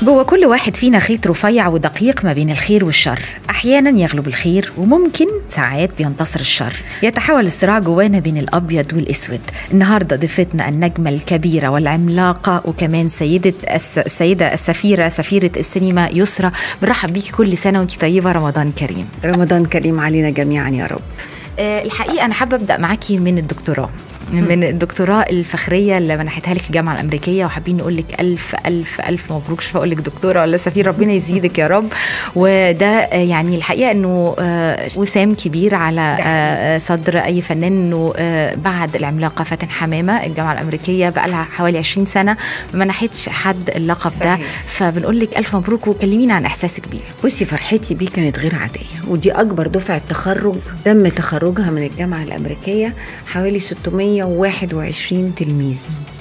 جوه كل واحد فينا خيط رفيع ودقيق ما بين الخير والشر احيانا يغلب الخير وممكن ساعات بينتصر الشر يتحول الصراع جوانا بين الابيض والاسود النهارده ضيفتنا النجمه الكبيره والعملاقه وكمان سيده الس... السيده السفيره سفيره السينما يسرى برحب بيكي كل سنه وانت طيبه رمضان كريم رمضان كريم علينا جميعا يا رب أه الحقيقه انا حابه ابدا معاكي من الدكتوراه من الدكتوراه الفخريه اللي منحتها لك الجامعه الامريكيه وحابين نقول لك الف الف الف مبروك مش بقول لك دكتوره ولا سفير ربنا يزيدك يا رب وده يعني الحقيقه انه وسام كبير على صدر اي فنان انه بعد العملاقه فاتن حمامه الجامعه الامريكيه بقى لها حوالي 20 سنه ما منحتش حد اللقب صحيح. ده فبنقول لك الف مبروك وكلمينا عن احساسك بيه بصي فرحتي بيه كانت غير عاديه ودي اكبر دفعه تخرج تم تخرجها من الجامعه الامريكيه حوالي 600 121 تلميذ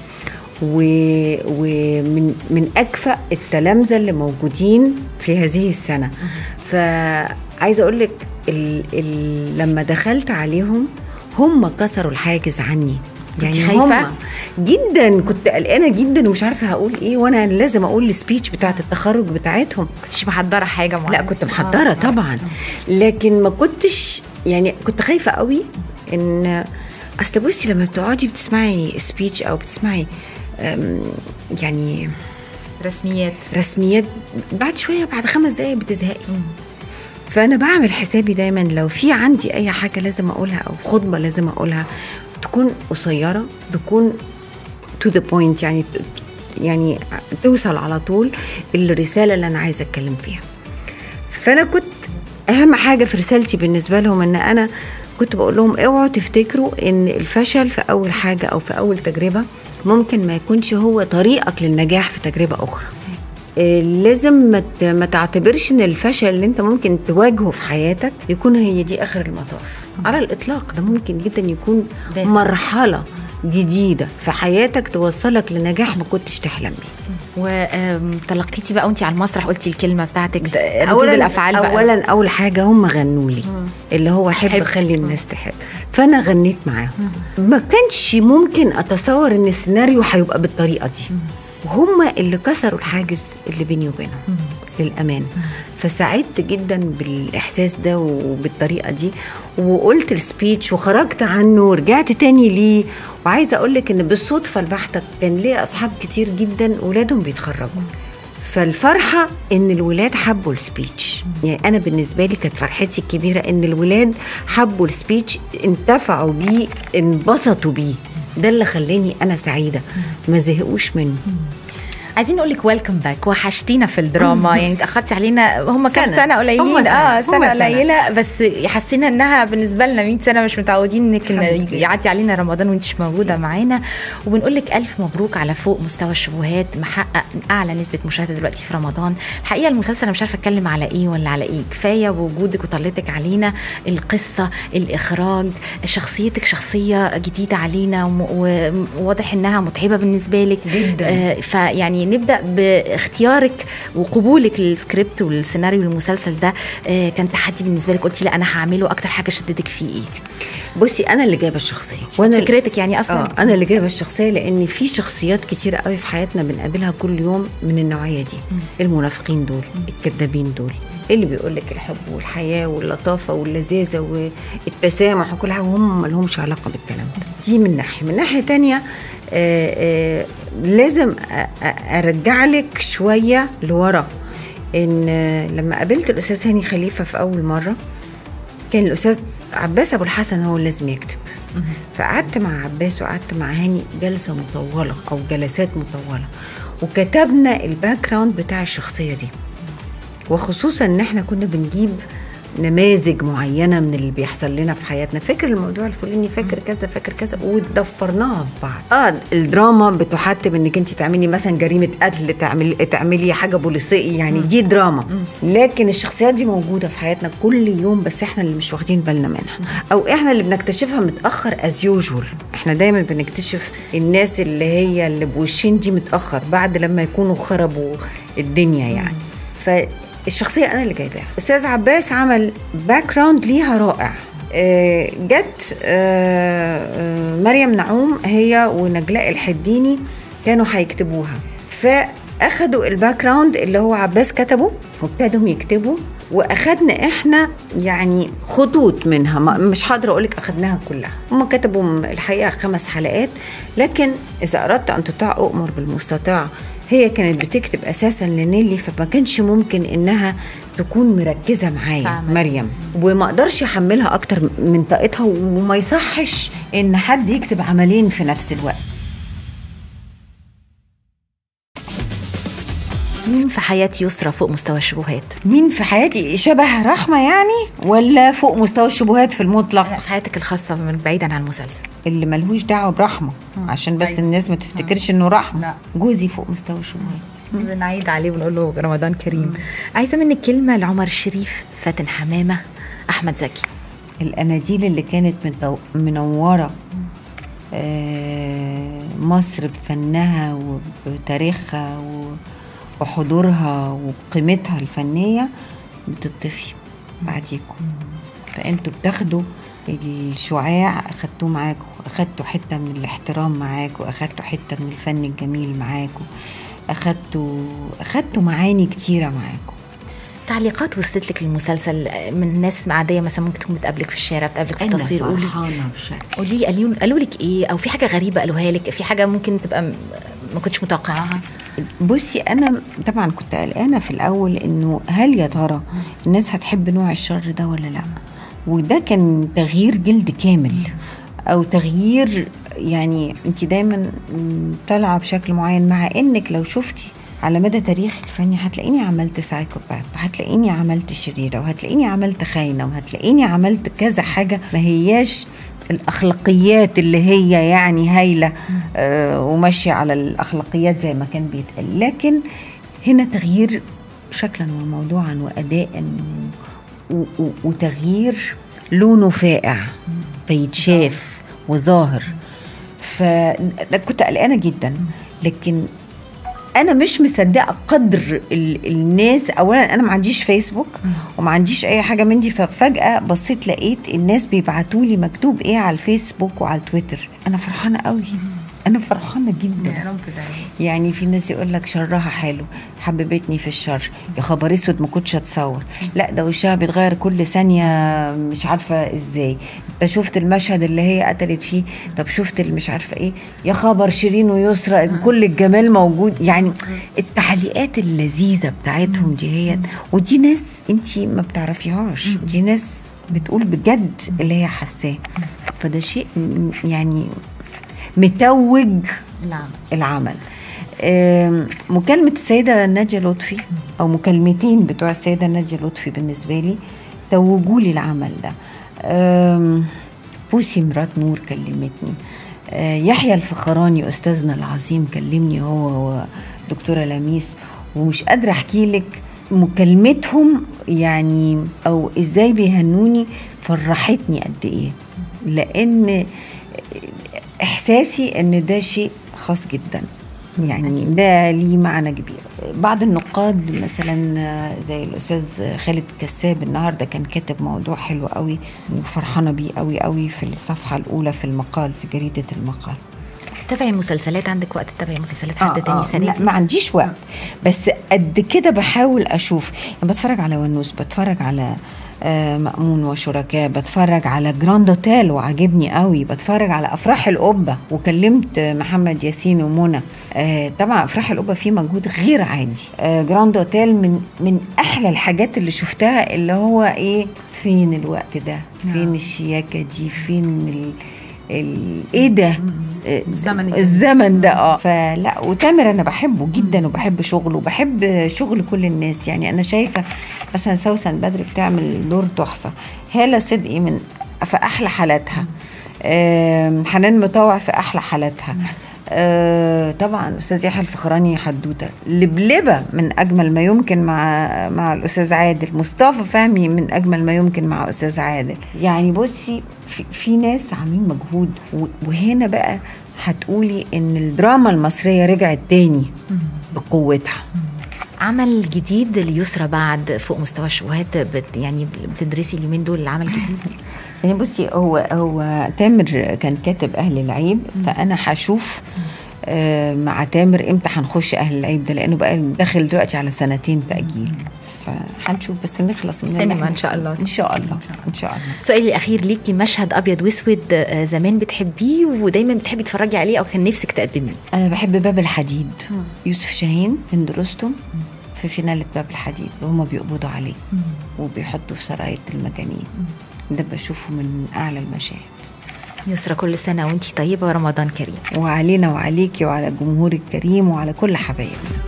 ومن من اكفأ التلامذه اللي موجودين في هذه السنه فعايزه اقول لك لما دخلت عليهم هم كسروا الحاجز عني يعني خايفة؟ جدا كنت قلقانه جدا ومش عارفه هقول ايه وانا لازم اقول السبيتش بتاعه التخرج بتاعتهم كنتش محضره حاجه معينه لا كنت محضره آه. طبعا لكن ما كنتش يعني كنت خايفه قوي ان اصل بصي لما بتقعدي بتسمعي سبيتش او بتسمعي يعني رسميات رسميات بعد شويه بعد خمس دقايق بتزهقي فانا بعمل حسابي دايما لو في عندي اي حاجه لازم اقولها او خطبه لازم اقولها تكون قصيره تكون تو ذا بوينت يعني يعني توصل على طول الرساله اللي انا عايزه اتكلم فيها فانا كنت اهم حاجه في رسالتي بالنسبه لهم ان انا كنت بقول لهم اوعوا تفتكروا ان الفشل في اول حاجه او في اول تجربه ممكن ما يكونش هو طريقك للنجاح في تجربه اخرى لازم ما تعتبرش ان الفشل اللي انت ممكن تواجهه في حياتك يكون هي دي اخر المطاف على الاطلاق ده ممكن جدا يكون ده. مرحله جديده في حياتك توصلك لنجاح ما كنتش تحلم بيه وتلقيتي بقى وانت على المسرح قلتي الكلمه بتاعتك ردود الافعال بقى اولا اول حاجه هم غنوا لي اللي هو حب, حب خلي الناس تحب فانا غنيت معاهم ما كانش ممكن اتصور ان السيناريو هيبقى بالطريقه دي وهم اللي كسروا الحاجز اللي بيني وبينهم للأمان فسعدت جدا بالإحساس ده وبالطريقة دي وقلت السبيتش وخرجت عنه ورجعت تاني ليه وعايزة أقول لك إن بالصدفة البحتة كان ليا أصحاب كتير جدا ولادهم بيتخرجوا فالفرحة إن الولاد حبوا السبيتش يعني أنا بالنسبة لي كانت فرحتي الكبيرة إن الولاد حبوا السبيتش انتفعوا بيه انبسطوا بيه ده اللي خلاني أنا سعيدة ما زهقوش منه عايزين نقول لك ويلكم باك وحشتينا في الدراما يعني اتاخرتي علينا هم كام سنه, سنة قليلين اه سنه قليله بس حسينا انها بالنسبه لنا 100 سنه مش متعودين انك يعدي علينا رمضان وانت مش موجوده معانا وبنقول لك الف مبروك على فوق مستوى الشبهات محقق اعلى نسبه مشاهده دلوقتي في رمضان الحقيقه المسلسل انا مش عارفه اتكلم على ايه ولا على ايه كفايه وجودك وطلتك علينا القصه الاخراج شخصيتك شخصيه جديده علينا وواضح انها متعبه بالنسبه لك جدا آه فيعني نبدا باختيارك وقبولك للسكريبت والسيناريو المسلسل ده آه كان تحدي بالنسبه لك قلتي لا انا هعمله اكتر حاجه شدتك فيه ايه بصي انا اللي جايبه الشخصيه وانا فكرتك يعني اصلا آه انا اللي جايبه الشخصيه لان في شخصيات كتيره قوي في حياتنا بنقابلها كل يوم من النوعيه دي م. المنافقين دول الكذابين دول اللي بيقول لك الحب والحياه واللطافه واللذاذه والتسامح وكل حاجه وهم ما لهمش علاقه بالكلام ده دي من ناحيه من ناحيه تانية آآ آآ لازم ارجع لك شويه لورا ان لما قابلت الاستاذ هاني خليفه في اول مره كان الاستاذ عباس ابو الحسن هو اللي لازم يكتب فقعدت مع عباس وقعدت مع هاني جلسه مطوله او جلسات مطوله وكتبنا الباك جراوند بتاع الشخصيه دي وخصوصا ان احنا كنا بنجيب نماذج معينه من اللي بيحصل لنا في حياتنا فاكر الموضوع الفلاني فاكر كذا فاكر كذا وتضفرناها في بعض اه الدراما بتحتم انك انت تعملي مثلا جريمه قتل تعملي تعملي حاجه بوليسيه يعني دي دراما لكن الشخصيات دي موجوده في حياتنا كل يوم بس احنا اللي مش واخدين بالنا منها او احنا اللي بنكتشفها متاخر از يوجوال احنا دايما بنكتشف الناس اللي هي اللي بوشين دي متاخر بعد لما يكونوا خربوا الدنيا يعني ف الشخصيه انا اللي جايباها استاذ عباس عمل باك جراوند ليها رائع آه جت آه آه مريم نعوم هي ونجلاء الحديني كانوا هيكتبوها ف اخدوا الباك جراوند اللي هو عباس كتبه وابتدوا يكتبوا واخدنا احنا يعني خطوط منها مش هقدر اقول لك اخدناها كلها هم كتبوا الحقيقه خمس حلقات لكن اذا اردت ان تطاع اؤمر بالمستطاع هي كانت بتكتب اساسا لنيلي فما كانش ممكن انها تكون مركزه معايا مريم وما اقدرش احملها اكتر من طاقتها وما يصحش ان حد يكتب عملين في نفس الوقت مين في حياة يسرى فوق مستوى الشبهات؟ مين في حياتي شبه رحمة يعني ولا فوق مستوى الشبهات في المطلق؟ في حياتك الخاصة من بعيدا عن المسلسل اللي ملهوش دعوة برحمة عشان بس أيوة. الناس ما تفتكرش انه رحمة لا. جوزي فوق مستوى الشبهات بنعيد عليه ونقول له رمضان كريم عايزة منك كلمة لعمر الشريف فاتن حمامة أحمد زكي الأناديل اللي كانت منورة آه، مصر بفنها وبتاريخها وحضورها وقيمتها الفنية بتطفي بعديكم فانتوا بتاخدوا الشعاع اخدتوه معاكم اخدتوا حته من الاحترام معاكم اخدتوا حته من الفن الجميل معاكم اخدتوا اخدتوا معاني كتيره معاكم تعليقات وصلت لك المسلسل من ناس عاديه مثلا ممكن تكون بتقابلك في الشارع بتقابلك في التصوير قولي قولي لي قالوا قالوا لك ايه او في حاجه غريبه قالوها لك في حاجه ممكن تبقى ما كنتش متوقعاها بصي انا طبعا كنت قلقانه في الاول انه هل يا ترى الناس هتحب نوع الشر ده ولا لا وده كان تغيير جلد كامل او تغيير يعني انت دايما طالعه بشكل معين مع انك لو شفتي على مدى تاريخي الفني هتلاقيني عملت سايكوباث وهتلاقيني عملت شريره وهتلاقيني عملت خاينه وهتلاقيني عملت كذا حاجه ما هياش الاخلاقيات اللي هي يعني هايله آه وماشيه على الاخلاقيات زي ما كان بيتقال لكن هنا تغيير شكلا وموضوعا واداء وتغيير لونه فائع فيتشاف وظاهر فكنت قلقانه جدا لكن انا مش مصدقه قدر الناس اولا انا ما عنديش فيسبوك وما عنديش اي حاجه من دي ففجاه بصيت لقيت الناس بيبعتوا لي مكتوب ايه على الفيسبوك وعلى التويتر انا فرحانه قوي انا فرحانه جدا يا رب يعني في ناس يقول لك شرها حلو حببتني في الشر يا خبر اسود ما كنتش اتصور لا ده وشها بيتغير كل ثانيه مش عارفه ازاي انت شفت المشهد اللي هي قتلت فيه طب شفت اللي مش عارفه ايه يا خبر شيرين ويسرى كل الجمال موجود يعني التعليقات اللذيذه بتاعتهم دي هي ودي ناس انت ما بتعرفيهاش دي ناس بتقول بجد اللي هي حاساه فده شيء يعني متوج العمل, العمل. مكالمة السيدة ناجية لطفي أو مكالمتين بتوع السيدة ناجية لطفي بالنسبة لي توجوا لي العمل ده بوسي مرات نور كلمتني أه، يحيى الفخراني أستاذنا العظيم كلمني هو ودكتورة لميس ومش قادرة أحكي لك مكالمتهم يعني أو إزاي بيهنوني فرحتني قد إيه لأن احساسي ان ده شيء خاص جدا يعني ده ليه معنى كبير بعض النقاد مثلا زي الاستاذ خالد كساب النهارده كان كاتب موضوع حلو قوي وفرحانه بيه قوي قوي في الصفحه الاولى في المقال في جريده المقال تتابعي مسلسلات عندك وقت تتابعي مسلسلات حد آه تاني آه سنة لا ما عنديش وقت بس قد كده بحاول اشوف يعني بتفرج على ونوس بتفرج على آه، مأمون وشركاء بتفرج على جراند اوتيل وعجبني قوي بتفرج على افراح القبه وكلمت محمد ياسين ومنى آه، طبعا افراح القبه فيه مجهود غير عادي آه، جراند اوتيل من من احلى الحاجات اللي شفتها اللي هو ايه فين الوقت ده فين نعم. الشياكه دي فين ال ايه ده الزمن الزمن ده اه فلا وتامر انا بحبه جدا وبحب شغله وبحب شغل كل الناس يعني انا شايفه مثلا سوسن بدر بتعمل دور تحفه هاله صدقي من في احلى حالاتها حنان مطاوع في احلى حالاتها آه طبعا استاذ يحيى الفخراني حدوته لبلبه من اجمل ما يمكن مع مع الاستاذ عادل مصطفى فهمي من اجمل ما يمكن مع استاذ عادل يعني بصي في, في ناس عاملين مجهود وهنا بقى هتقولي ان الدراما المصريه رجعت تاني بقوتها عمل جديد ليسرى بعد فوق مستوى الشبهات بت يعني بتدرسي اليومين دول العمل جديد يعني بصي هو هو تامر كان كاتب اهل العيب فانا هشوف آه مع تامر امتى هنخش اهل العيب ده لانه بقى داخل دلوقتي على سنتين تاجيل فهنشوف بس نخلص من السينما ان شاء الله ان شاء الله ان شاء الله سؤالي الاخير ليكي مشهد ابيض واسود زمان بتحبيه ودايما بتحبي تتفرجي عليه او كان نفسك تقدميه انا بحب باب الحديد يوسف شاهين هند رستم في فينالة باب الحديد وهما بيقبضوا عليه وبيحطوا في سراية المجانين ده بشوفه من اعلى المشاهد يسرى كل سنة وانتي طيبة ورمضان كريم وعلينا وعليكي وعلى الجمهور الكريم وعلى كل حبايبنا